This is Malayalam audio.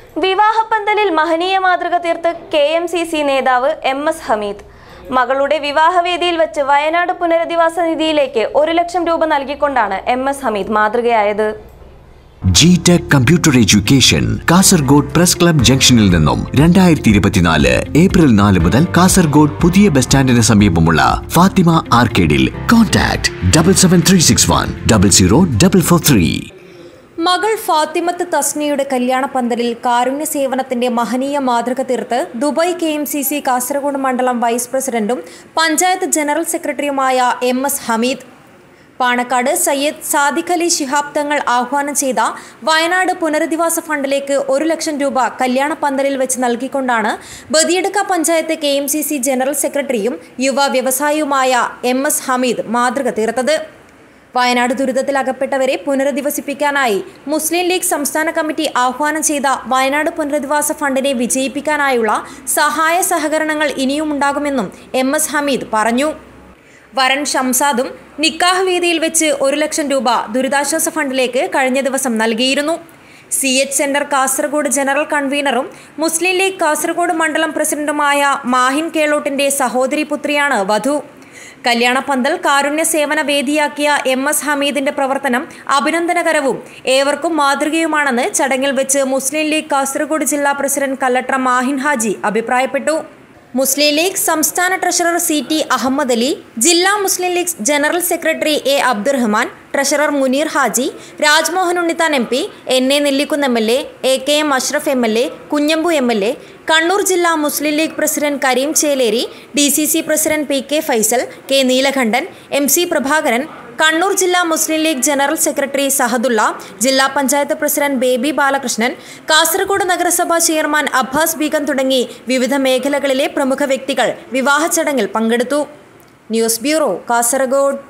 വിവാഹപ്പന്തലിൽ മഹനീയ മാതൃക തീർത്ത് കെ എം സി സി നേതാവ് എം എസ് ഹമീദ് മകളുടെ വിവാഹവേദിയിൽ വെച്ച് വയനാട് പുനരധിവാസ നിധിയിലേക്ക് ഒരു ലക്ഷം രൂപ നൽകിക്കൊണ്ടാണ് എം എസ് ഹമീദ് മാതൃകയായത് G tech computer education Kasaragod press club ജംഗ്ഷനിൽ നിന്നും രണ്ടായിരത്തി ഇരുപത്തിനാല് ഏപ്രിൽ നാല് മുതൽ കാസർഗോഡ് പുതിയ ബസ് സ്റ്റാൻഡിന് സമീപമുള്ള ഫാത്തിമ ആർക്കേഡിൽ contact double seven three six one double zero double four three മകൾ ഫാത്തിമത്ത് തസ്നിയുടെ കല്യാണ പന്തലിൽ കാരുണ്യ സേവനത്തിന്റെ മഹനീയ മാതൃക തീർത്ത് Dubai K M C C Kasaragod മണ്ഡലം വൈസ് പ്രസിഡന്റും പഞ്ചായത്ത് ജനറൽ സെക്രട്ടറിയുമായ എം എസ് ഹമീദ് പാണക്കാട് സയ്യദ് സാദിഖ് അലി ശിഹാബ് തങ്ങൾ ആഹ്വാനം ചെയ്ത വയനാട് പുനരധിവാസ ഫണ്ടിലേക്ക് ഒരു ലക്ഷം രൂപ കല്യാണ പന്തലിൽ വെച്ച് നൽകിക്കൊണ്ടാണ് Badiadka panchayat K M C C general സെക്രട്ടറിയും യുവ വ്യവസായിയുമായ എം എസ് ഹമീദ് മാതൃക തീർത്തത് വയനാട് ദുരിതത്തിൽ അകപ്പെട്ടവരെ പുനരധിവസിപ്പിക്കാനായി മുസ്ലിം ലീഗ് സംസ്ഥാന കമ്മിറ്റി ആഹ്വാനം ചെയ്ത വയനാട് പുനരധിവാസ ഫണ്ടിനെ വിജയിപ്പിക്കാനായുള്ള സഹായ സഹകരണങ്ങൾ ഇനിയും ഉണ്ടാകുമെന്നും എം എസ് ഹമീദ് പറഞ്ഞു വരൻ ഷംസാദും നിക്കാഹ് വേദിയിൽ വെച്ച് ഒരു ലക്ഷം രൂപ ദുരിതാശ്വാസ ഫണ്ടിലേക്ക് കഴിഞ്ഞ ദിവസം നൽകിയിരുന്നു C H centre Kasaragod general കൺവീനറും മുസ്ലിം ലീഗ് കാസർഗോഡ് മണ്ഡലം പ്രസിഡന്റുമായ മാഹിൻ കേളോട്ടിന്റെ സഹോദരി പുത്രിയാണ് വധു കല്യാണപ്പന്തൽ കാരുണ്യ സേവന വേദിയാക്കിയ എം എസ് ഹമീദിന്റെ പ്രവർത്തനം അഭിനന്ദനകരവും ഏവർക്കും മാതൃകയുമാണെന്ന് ചടങ്ങിൽ വെച്ച് മുസ്ലിം ലീഗ് കാസർഗോഡ് ജില്ലാ പ്രസിഡന്റ് കല്ലട്ര മാഹിൻ ഹാജി അഭിപ്രായപ്പെട്ടു മുസ്ലിം ലീഗ് സംസ്ഥാന treasurer C T Ahammed Ali ജില്ലാ Muslim League general secretary A Abdurahman treasurer Muneer Haji Rajmohan Unnithan M P N A Nellikkunnu M L A A K M Ashraf M L A Kunhambu M L A Kannur ജില്ലാ Muslim League president Kareem Cheleri D C C president P K Faisal K Neelakantan M C Prabhakaran Kannur ജില്ലാ മുസ്ലിം ലീഗ് ജനറൽ സെക്രട്ടറി സഹദുള്ള ജില്ലാ പഞ്ചായത്ത് പ്രസിഡന്റ് ബേബി ബാലകൃഷ്ണൻ കാസർഗോഡ് നഗരസഭാ ചെയർമാൻ അബ്ബാസ് ബീഗം തുടങ്ങി വിവിധ മേഖലകളിലെ പ്രമുഖ വ്യക്തികൾ വിവാഹ ചടങ്ങിൽ പങ്കെടുത്തു ന്യൂസ് ബ്യൂറോ കാസർഗോഡ്